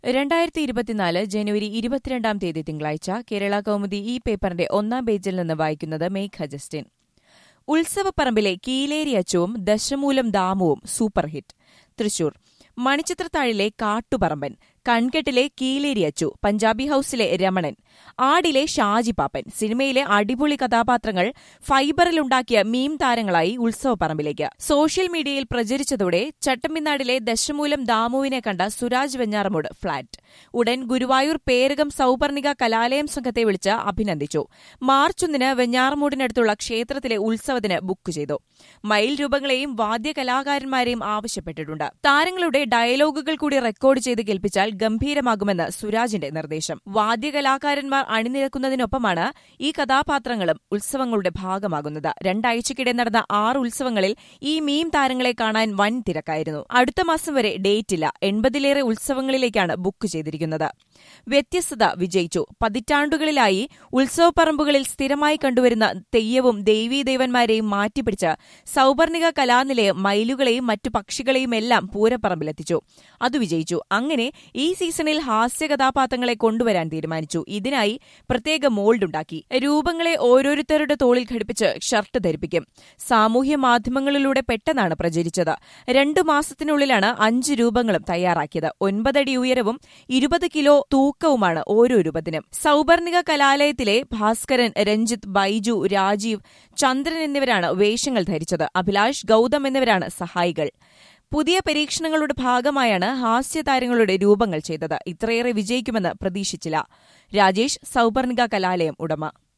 രണ്ടായിരത്തി ഇരുപത്തിനാല് ജനുവരി ഇരുപത്തിരണ്ടാം തീയതി തിങ്കളാഴ്ച കേരള കൗമുദി ഈ പേപ്പറിന്റെ ഒന്നാം പേജിൽ നിന്ന് വായിക്കുന്നത് മേഘ ജസ്റ്റിൻ ഉത്സവപ്പറമ്പിലെ കീലേരി അച്ചവും ദശമൂലം ദാമുവും സൂപ്പർ ഹിറ്റ് തൃശൂർ മണിച്ചിത്രത്താഴിലെ കാട്ടുപറമ്പൻ കൺകെട്ടിലെ കീലേരി അച്ചു പഞ്ചാബി ഹൌസിലെ രമണൻ ആടിലെ ഷാജി പാപ്പൻ സിനിമയിലെ അടിപൊളി കഥാപാത്രങ്ങൾ ഫൈബറിലുണ്ടാക്കിയ മീം താരങ്ങളായി ഉത്സവപ്പറമ്പിലേക്ക് സോഷ്യൽ മീഡിയയിൽ പ്രചരിച്ചതോടെ ചട്ടമ്പിനാടിലെ ദശമൂലം ദാമുവിനെ കണ്ട സുരാജ് വെഞ്ഞാറമൂട് ഫ്ളാറ്റ് ഉടൻ ഗുരുവായൂർ പേരകം സൗപർണിക കലാലയം സംഘത്തെ വിളിച്ച് അഭിനന്ദിച്ചു മാർച്ച് ഒന്നിന് വെഞ്ഞാറമൂടിനടുത്തുള്ള ക്ഷേത്രത്തിലെ ഉത്സവത്തിന് ബുക്ക് ചെയ്തു മയിൽ രൂപങ്ങളെയും വാദ്യകലാകാരന്മാരെയും ആവശ്യപ്പെട്ടിട്ടുണ്ട് താരങ്ങളുടെ ഡയലോഗുകൾ കൂടി റെക്കോർഡ് ചെയ്ത് കേൾപ്പിച്ചാൽ ഗംഭീരമാകുമെന്ന് സുരാജിന്റെ നിർദ്ദേശം വാദ്യകലാകാരന്മാർ അണിനിരക്കുന്നതിനൊപ്പമാണ് ഈ കഥാപാത്രങ്ങളും ഉത്സവങ്ങളുടെ ഭാഗമാകുന്നത് രണ്ടാഴ്ചക്കിടെ നടന്ന ആറ് ഉത്സവങ്ങളിൽ ഈ മീം താരങ്ങളെ കാണാൻ വൻ തിരക്കായിരുന്നു അടുത്ത മാസം വരെ ഡേറ്റില്ല എൺപതിലേറെ ഉത്സവങ്ങളിലേക്കാണ് ബുക്ക് ചെയ്തിരിക്കുന്നത് വ്യത്യസ്തത വിജയിച്ചു പതിറ്റാണ്ടുകളിലായി ഉത്സവപ്പറമ്പുകളിൽ സ്ഥിരമായി കണ്ടുവരുന്ന തെയ്യവും ദേവീദേവന്മാരെയും മാറ്റിപ്പിടിച്ച് സൗപർണിക കലാനിലയം മയിലുകളെയും മറ്റു പക്ഷികളെയും എല്ലാം പൂരപ്പറമ്പിലെത്തിച്ചു അത് വിജയിച്ചു അങ്ങനെ ഈ സീസണിൽ ഹാസ്യ കഥാപാത്രങ്ങളെ കൊണ്ടുവരാൻ തീരുമാനിച്ചു ഇതിനായി പ്രത്യേക മോൾഡ് ഉണ്ടാക്കി രൂപങ്ങളെ ഓരോരുത്തരുടെ തോളിൽ ഘടിപ്പിച്ച് ഷർട്ട് ധരിപ്പിക്കും സാമൂഹ്യ മാധ്യമങ്ങളിലൂടെ പെട്ടെന്നാണ് പ്രചരിച്ചത് രണ്ടു മാസത്തിനുള്ളിലാണ് അഞ്ച് രൂപങ്ങളും തയ്യാറാക്കിയത് ഒൻപതടി ഉയരവും ഇരുപത് കിലോ തൂക്കവുമാണ് ഓരോ രൂപത്തിനും സൗപർണിക കലാലയത്തിലെ ഭാസ്കരൻ രഞ്ജിത്ത് ബൈജു രാജീവ് ചന്ദ്രൻ എന്നിവരാണ് വേഷങ്ങൾ ധരിച്ചത് അഭിലാഷ് ഗൌതം എന്നിവരാണ് സഹായികൾ പുതിയ പരീക്ഷണങ്ങളുടെ ഭാഗമായാണ് ഹാസ്യതാരങ്ങളുടെ രൂപങ്ങൾ ചെയ്തത് ഇത്രയേറെ വിജയിക്കുമെന്ന് പ്രതീക്ഷിച്ചില്ല രാജേഷ് സൗപർണിക കലാലയം ഉടമ